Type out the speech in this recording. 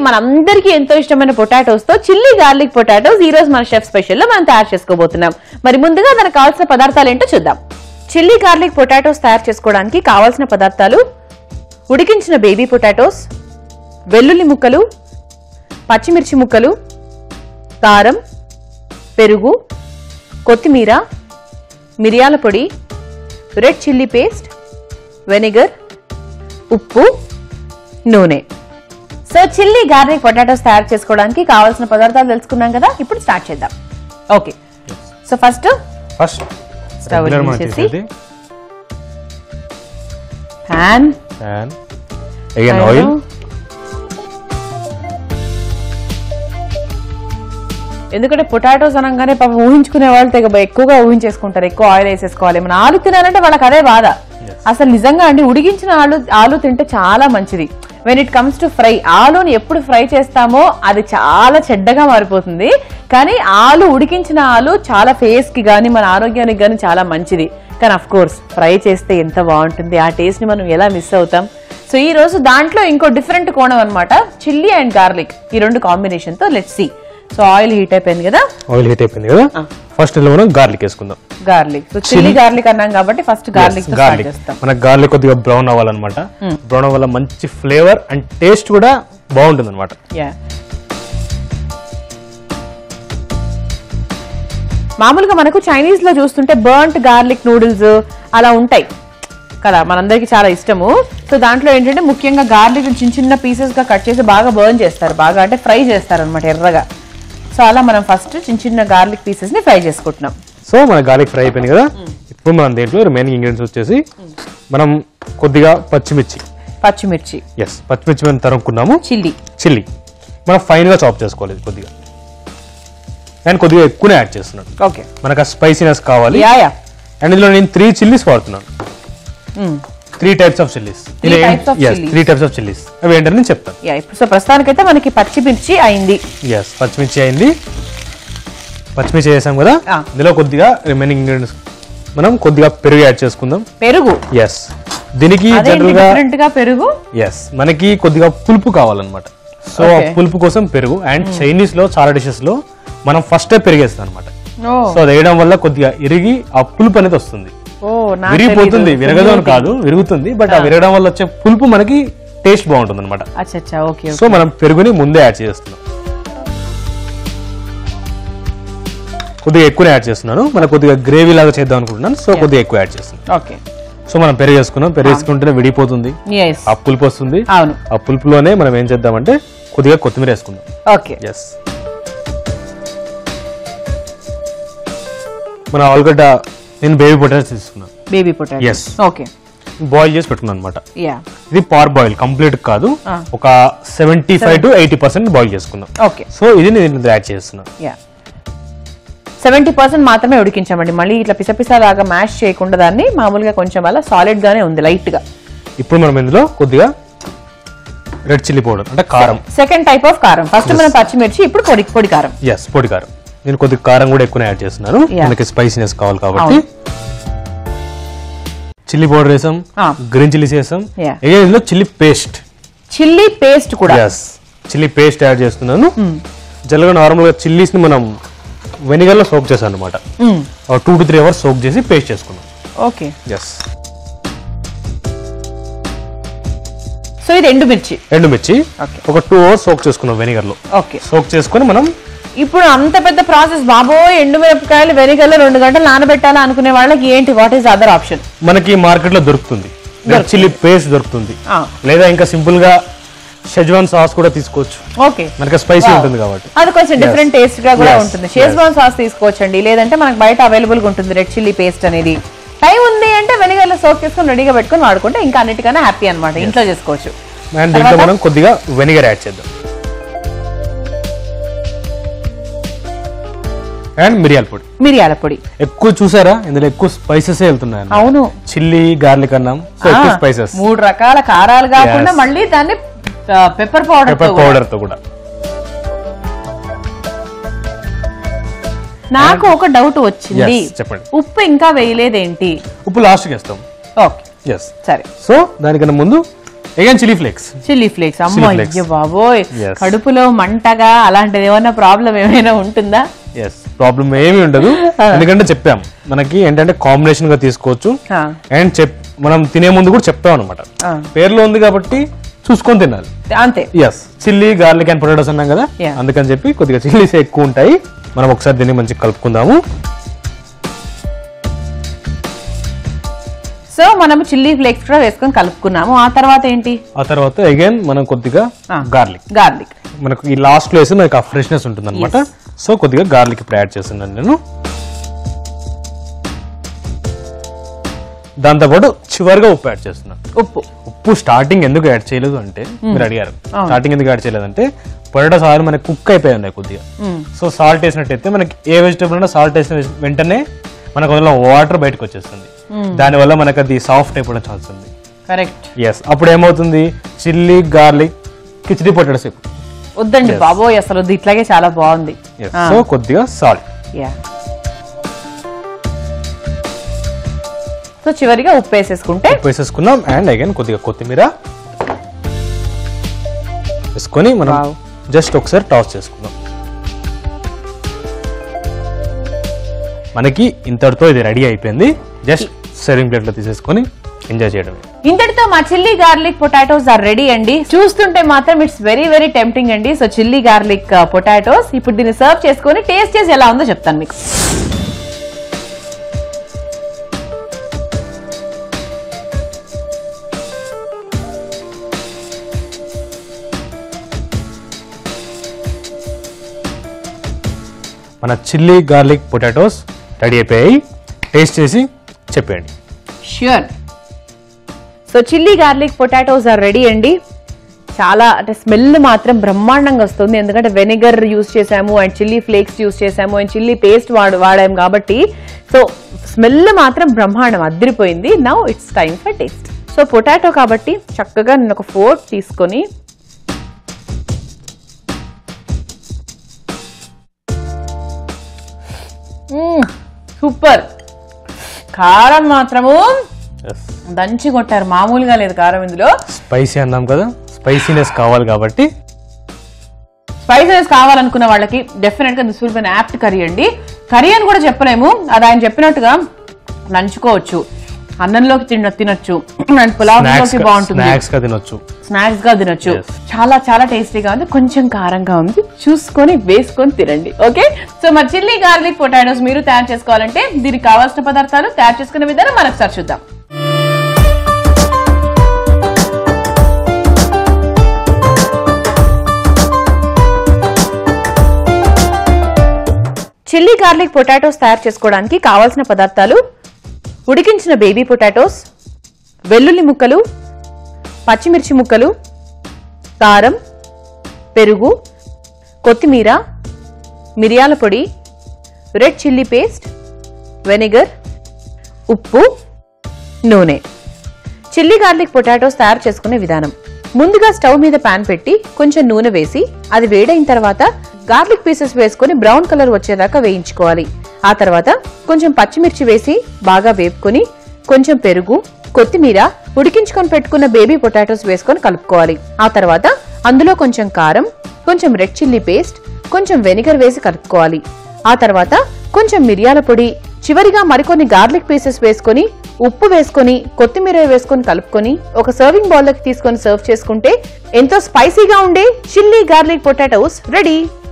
మనందరికీ ఎంతో ఇష్టమైన పొటాటోస్ తో చిల్లీ గార్లిక్ పొటాటోస్ ఈ రోజు మన షెఫ్ స్పెషల్ లో మనం తయారు చేసుకోబోతున్నాం మరి ముందుగా దానికి కావాల్సిన పదార్థాలు ఏంటో చూద్దాం చిల్లీ గార్లిక్ పొటాటోస్ తయారు చేసుకోవడానికి కావాల్సిన పదార్థాలు ఉడికించిన బేబీ పొటాటోస్ వెల్లుల్లి ముక్కలు పచ్చిమిర్చి ముక్కలు కారం పెరుగు కొత్తిమీర మిరియాల పొడి రెడ్ చిల్లీ పేస్ట్ వెనిగర్ ఉప్పు నూనె సో చిల్లీ గార్లిక్ పొటాటోస్ తయారు చేసుకోవడానికి కావాల్సిన పదార్థాలు తెలుసుకున్నాం కదా ఇప్పుడు స్టార్ట్ చేద్దాం okay so first first Stove regular మనం తీసేసి. తీసేది ప్యాన్ ప్యాన్ అగైన్ ఆయిల్ ఎందుకంటే పొటాటోస్ అనగానే పాపం ఊహించుకునే వాళ్ళు తెగ బ- ఎక్కువగా ఊహించేసుకుంటారు ఎక్కువ ఆయిల్ వేసేసుకోవాలి మన ఆలు తినాలంటే వాళ్ళకి అదే బాధ అసలు నిజంగా అండి ఉడికించిన ఆలు ఆలు తింటే చాలా మంచిది when it comes to fry ఆలుని ఎప్పుడు ఫ్రై చేస్తామో అది చాలా చెడ్డగా మారిపోతుంది కానీ ఆలు ఉడికించిన ఆలు చాలా ఫేస్ కి గానీ మన ఆరోగ్యానికి గానీ చాలా మంచిది కానీ అఫ్ కోర్స్ ఫ్రై చేస్తే ఎంత బాగుంటుంది ఆ టేస్ట్ ని మనం ఎలా మిస్ అవుతాం సో ఈ రోజు దాంట్లో ఇంకో డిఫరెంట్ కోణం అన్నమాట చిల్లీ అండ్ గార్లిక్ ఈ రెండు కాంబినేషన్ తో let's see so oil heat అయిపోయింది కదా ఆయిల్ హీట్ అయిపోయింది కదా ఫస్ట్ ఇందులో మనం గార్లిక్ వేసుకుందాం గార్లిక్ సో చిల్లీ గార్లిక్ అన్నాం కాబట్టి ఫస్ట్ గార్లిక్ తో స్టార్ట్ గార్లిక్ చేస్తాం మనకు గార్లిక్ కొద్దిగా బ్రౌన్ అవ్వాలన్నమాట బ్రౌన్ వల్ల మంచి ఫ్లేవర్ అండ్ టేస్ట్ కూడా బాగుంటుంది అనమాట యా మామూలుగా మనకు చైనీస్ లో చూస్తుంటే బర్ంట్ గార్లిక్ నూడిల్స్ అలా ఉంటాయి కదా మనందరికి చాలా ఇష్టము సో దాంట్లో ఏంటంటే ముఖ్యంగా గార్లిక్ చిన్న చిన్న పీసెస్ గా కట్ చేసి బాగా బర్న్ చేస్తారు బాగా అంటే ఫ్రై చేస్తారు అనమాట ఎర్రగా సో అలా మనం ఫస్ట్ చిన్న చిన్న గార్లిక్ పీసెస్ ని ఫ్రై చేసుకుంటున్నాం సో మన గార్లిక్ ఫ్రై అయిపోయింది కదా ఇప్పుడు మనం దేంట్లో రిమైనింగ్ ఇంగ్రీడియంట్స్ వచ్చేసి మనం కొద్దిగా పచ్చిమిర్చి పచ్చిమిర్చి ఎస్ పచ్చిమిర్చి మనం తరుముకున్నాము చిల్లీ చిల్లీ మనం ఫైన్ గా చాప్ చేసుకోవాలి ఇది కొద్దిగా అండ్ కొద్దిగా ఎక్కువనే యాడ్ చేస్తున్నాను ఓకే మనకు ఆ స్పైసీనెస్ కావాలి యా యా అండ్ ఇందులో నేను త్రీ చిల్లీస్ వాడుతున్నాను three types of chillies Three types of chillies. Three types of chillies అవి ఏంటని నేను చెప్తాను యా ఇప్పుడు సో ప్రస్తుతానికైతే మనకి పచ్చిమిర్చి అయింది ఎస్ పచ్చిమిర్చి అయింది పచ్చిమిర్చి వేసాం కదా ఆ. ఇందులో కొద్దిగా రిమైనింగ్ ఇంగ్రీడియంట్స్ మనం కొద్దిగా పెరుగు యాడ్ చేసుకుందాం పెరుగు ఎస్ దీనికి అదేంటి జనరల్ గా డిఫరెంట్ గా పెరుగు ఎస్ మనకి కొద్దిగా పులుపు కావాలన్నమాట సో ఆ Okay. పులుపు కోసం పెరుగు అండ్ చైనీస్ లో చాలా డిషెస్ లో మనం ఫస్ట్ పెరిగేస్తాం అనమాట ఓ సో అది వేయడం వల్ల కొద్దిగా ఇరిగి ఆ పులుపు అనేది వస్తుంది ఓ నాకు విరిగిపోతుంది తెలీదు. విరగదు అని కాదు విరుగుతుంది బట్ ఆ విరగడం వల్ల వచ్చే పులుపు మనకి టేస్ట్ బాగుంటుంది అనమాట అచ్చా అచ్చా ఓకే సో మనం పెరుగుని ముందే యాడ్ చేస్తున్నాం కొద్దిగా ఎక్కువ యాడ్ చేస్తున్నాను మనకు కొద్దిగా గ్రేవీ లాగా చేద్దాం అనుకుంటున్నాను సో కొద్దిగా ఎక్కువ యాడ్ చేస్తున్నాను ఓకే సో మనం పెరుగు వేసుకున్నాం పెరుగు వేసుకుంటేనే విడిపోతుంది ఎస్ ఆ పులుపు వస్తుంది అవును ఆ పులుపులోనే మనం ఏం చేద్దామంటే కొద్దిగా కొత్తిమీర వేసుకుందాం ఓకే ఎస్ మన ఆలుగడ్డ నేను బేబీ పొటాటోస్ తీసుకున్నాను baby potato Yes. Okay boil చేసి పెట్టుకున్నాను అనమాట యా ఇది పార్ బాయిల్ కంప్లీట్ కాదు Ah. ఒక seventy five to eighty percent boil చేసుకున్నాం ఓకే సో ఇది నేను ఇందులో యాడ్ చేస్తున్నాను యా సెవెంటీ పర్సెంట్ మాత్రమే ఉడికించామండి మళ్ళీ ఇట్లా పిసపిస లాగా మ్యాష్ చేయకుండా దాన్ని మామూలుగా కొంచెం అలా సాలిడ్ గానే ఉంది లైట్ గా ఇప్పుడు మనం ఇందులో కొద్దిగా రెడ్ చిల్లీ పౌడర్ అంటే కారం సెకండ్ టైప్ ఆఫ్ కారం ఫస్ట్ మనం పచ్చిమిర్చి ఇప్పుడు పొడి పొడి కారం ఎస్ పొడి కారం నేను కొద్దిగా కారం కూడా ఎక్కువ యాడ్ చేస్తున్నాను Yeah. మనకి స్పైసీనెస్ కావాలి కాబట్టి అవును. చిల్లీ పౌడర్ వేసాం Ah. గ్రీన్ చిల్లీస్ వేసాం Yeah. again ఇందులో చిల్లీ పేస్ట్ చిల్లీ పేస్ట్ కూడా ఎస్ చిల్లీ పేస్ట్ యాడ్ చేస్తున్నాను జనరల్గా నార్మల్గా చిల్లీస్ ని మనం వెనిగర్ లో సోక్ చేసాం అనమాట two to three hours soak చేసి పేస్ట్ చేసుకున్నాం ఓకే ఎస్ సో ఇది ఎండుమిర్చి ఎండుమిర్చి Okay. ఒక టూ అవర్స్ సోక్ చేసుకున్నాం వెనిగర్ లో ఓకే సోక్ చేసుకొని మనం ఇప్పుడు అంత పెద్ద ప్రాసెస్ బాబోయ్ ఎండుమిరపకాయలు వెనిగల్లో రెండు గంటలు నానబెట్టాలా అనుకునే వాళ్ళకి ఏంటి వాట్ ఈస్ అదర్ ఆప్షన్ మనకి మార్కెట్ లో దొరుకుతుంది రెడ్ చిల్లీ పేస్ట్ దొరుకుతుంది ఆ. లేదా ఇంకా సింపుల్ గా షెజ్వాన్ సాస్ కూడా తీసుకోవచ్చు ఓకే మనకి స్పైసీ ఉంటుంది కాబట్టి అది కొంచెం డిఫరెంట్ టేస్ట్ గా కూడా Yes. ఉంటుంది షేజ్వాన్ సాస్ తీసుకోవచ్చండి లేదంటే మనకు బయట అవైలబుల్ గా ఉంటుంది రెడ్ చిల్లీ పేస్ట్ అనేది టైం ఉంది అంటే వెనిగర్ లో సోప్ చేసుకొని రెడీగా పెట్టుకొని వాడుకుంటే ఇంకా అన్నిటికన్నా హ్యాపీ అన్నమాట ఇంట్లో చేసుకోవచ్చు అండ్ దీంట్లో మనం కొద్దిగా వెనిగర్ యాడ్ చేద్దాం అండ్ మిరియాల పొడి మిరియాల పొడి ఎక్కువ చూసారా ఇందులో ఎక్కువ స్పైసెస్ వెళ్తున్నాయి అవును చిల్లీ గార్లిక్ అన్నాం సో ఎక్కువ ఆ, స్పైసెస్ మూడు రకాల కారాలు కాకుండా Yes. మళ్ళీ దాన్ని పెప్పర్ పౌడర్ పెప్పర్ పౌడర్ తో కూడా నాకు ఒక డౌట్ వచ్చింది Yes, చెప్పండి. ఉప్పు ఇంకా వేయలేదేంటి ఉప్పు లాస్ట్కి వేస్తాం ఓకే ఎస్ సరే సో దానికన్నా ముందు again chilli flakes chilli flakes అమ్మో Chilli flakes. అయ్యో బాబోయ్ Yes. కడుపులో మంటగా అలాంటిది ఏమన్నా ప్రాబ్లం ఏమైనా ఉంటుందా ఎస్ ప్రాబ్లం ఏమీ ఉండదు ఎందుకంటే చెప్పాం మనకి ఏంటంటే కాంబినేషన్ గా తీసుకోవచ్చు ఆ, అండ్ చెప్ మనం తినే ముందు కూడా చెప్తాం అనమాట ఆ. పేర్లో ఉంది కాబట్టి చూసుకొని తినాలి అంతే yes chilli garlic and potatoes అన్నాం కదా Yeah. అందుకని చెప్పి కొద్దిగా చిల్లీస్ ఎక్కువ ఉంటాయి మనం ఒకసారి దీన్ని మంచిగా కలుపుకుందాము సో మనం చిల్లీ ఫ్లేక్స్ కూడా వేసుకొని కలుపుకున్నాము ఆ తర్వాత ఏంటి ఆ తర్వాత అగైన్ మనం కొద్దిగా ఆ. గార్లిక్ గార్లిక్ మనకు ఈ లాస్ట్ లో వేసి మనకి ఆ ఫ్రెష్నెస్ ఉంటుంది అనమాట సో కొద్దిగా గార్లిక్ ఇప్పుడు యాడ్ చేస్తున్నాను నేను దాంతోపాటు చివరిగా ఉప్పు యాడ్ చేస్తున్నాను ఉప్పు ఉప్పు స్టార్టింగ్ ఎందుకు యాడ్ చేయలేదు అంటే మీరు అడిగారు స్టార్టింగ్ ఎందుకు యాడ్ చేయలేదు అంటే పొటాటోస్ ఆయిల్ మనకి కుక్ అయిపోయి ఉన్నాయి కొద్దిగా మ్మ్. సో సాల్ట్ వేసినట్టయితే మనకి ఏ వెజిటేబుల్ అయినా సాల్ట్ వేసిన వెంటనే మనకు అందులో వాటర్ బయటకు వచ్చేస్తుంది దానివల్ల మనకు అది సాఫ్ట్ అయిపోవడం ఛాన్స్ ఉంది కరెక్ట్ ఎస్ అప్పుడు ఏమవుతుంది చిల్లీ గార్లిక్ కిచిడి పొటాటోస్ ఎక్కువ వద్దండి బాబోయ్ అసలు వద్దు ఇట్లాగే చాలా బాగుంది సో కొద్దిగా సాల్ట్ యా సో చివరిగా ఉప్పు వేసేసుకుంటే వేసేసుకున్నాం అండ్ అగైన్ కొద్దిగా కొత్తిమీర వేసుకొని మనం Wow. జస్ట్ ఒకసారి టాస్ చేసుకుందాం మనకి ఇంతటితో ఇది రెడీ అయిపోయింది జస్ట్ సర్వింగ్ ప్లేట్లో తీసేసుకొని ఎంజాయ్ చేయడమే ఇంతటితో మా chilli garlic potatoes are ready అండి చూస్తుంటే మాత్రం ఇట్స్ వెరీ వెరీ టెంప్టింగ్ అండి సో చిల్లీ గార్లిక్ పొటాటోస్ ఇప్పుడు దీన్ని సర్వ్ చేసుకొని టేస్ట్ చేసి ఎలా ఉందో చెప్తాను మీకు మన చిల్లీ గార్లిక్ పొటాటోస్ రెడీ అయిపోయాయి టేస్ట్ చేసి చెప్పండి sure so chilli garlic potatoes are ready అండి చాలా అంటే స్మెల్ మాత్రం బ్రహ్మాండంగా వస్తుంది ఎందుకంటే వెనిగర్ యూస్ చేసాము అండ్ చిల్లీ ఫ్లేక్స్ యూస్ చేసాము అండ్ చిల్లీ పేస్ట్ వాడు వాడాము కాబట్టి సో స్మెల్ మాత్రం బ్రహ్మాండం అదిరిపోయింది now it's time for taste so potato కాబట్టి చక్కగా నేను ఒక ఫోర్క్ తీసుకొని సూపర్ కారం మాత్రము దంచి కొట్టారు మామూలుగా లేదు కారం ఇందులో స్పైసీ అన్నాం కదా స్పైసీనెస్ కావాలి కాబట్టి స్పైసెస్ కావాలనుకున్న వాళ్ళకి డెఫినెట్ గా this will be apt curry అండి కర్రీ అని కూడా చెప్పలేము అది ఆయన చెప్పినట్టుగా నంచుకోవచ్చు అన్నంలోకి తిన తినొచ్చు అండ్ పులావ్లోకి బాగుంటుంది స్నాక్స్ గా తినొచ్చు స్నాక్స్ గా తినొచ్చు Yes. చాలా చాలా టేస్టీగా ఉంది కొంచెం కారంగా ఉంది చూసుకొని వేసుకొని తినండి ఓకే సో మరి చిల్లీ గార్లిక్ పొటాటోస్ మీరు తయారు చేసుకోవాలంటే దీనికి కావాల్సిన పదార్థాలు తయారు చేసుకునే విధానం మనకు చూద్దాం చిల్లీ గార్లిక్ పొటాటోస్ తయారు చేసుకోవడానికి కావాల్సిన పదార్థాలు ఉడికించిన బేబీ పొటాటోస్ వెల్లుల్లి ముక్కలు పచ్చిమిర్చి ముక్కలు కారం పెరుగు కొత్తిమీర మిరియాల పొడి రెడ్ చిల్లీ పేస్ట్ వెనిగర్ ఉప్పు నూనె చిల్లీ గార్లిక్ పొటాటోస్ తయారు చేసుకునే విధానం ముందుగా స్టవ్ మీద పాన్ పెట్టి కొంచెం నూనె వేసి అది వేడైన తర్వాత గార్లిక్ పీసెస్ వేసుకొని బ్రౌన్ కలర్ వచ్చేదాకా వేయించుకోవాలి ఆ తర్వాత కొంచెం పచ్చిమిర్చి వేసి బాగా వేపుకొని కొంచెం పెరుగు కొత్తిమీర ఉడికించుకొని పెట్టుకున్న బేబీ పొటాటోస్ వేసుకొని కలుపుకోవాలి ఆ తర్వాత అందులో కొంచెం కారం కొంచెం రెడ్ చిల్లీ పేస్ట్ కొంచెం వెనిగర్ వేసి కలుపుకోవాలి ఆ తర్వాత కొంచెం మిరియాల పొడి చివరిగా మరికొన్ని గార్లిక్ పీసెస్ వేసుకొని ఉప్పు వేసుకొని కొత్తిమీర వేసుకొని కలుపుకొని ఒక సర్వింగ్ బౌల్లోకి తీసుకొని సర్వ్ చేసుకుంటే ఎంతో స్పైసీగా ఉండే చిల్లీ గార్లిక్ పొటాటోస్ రెడీ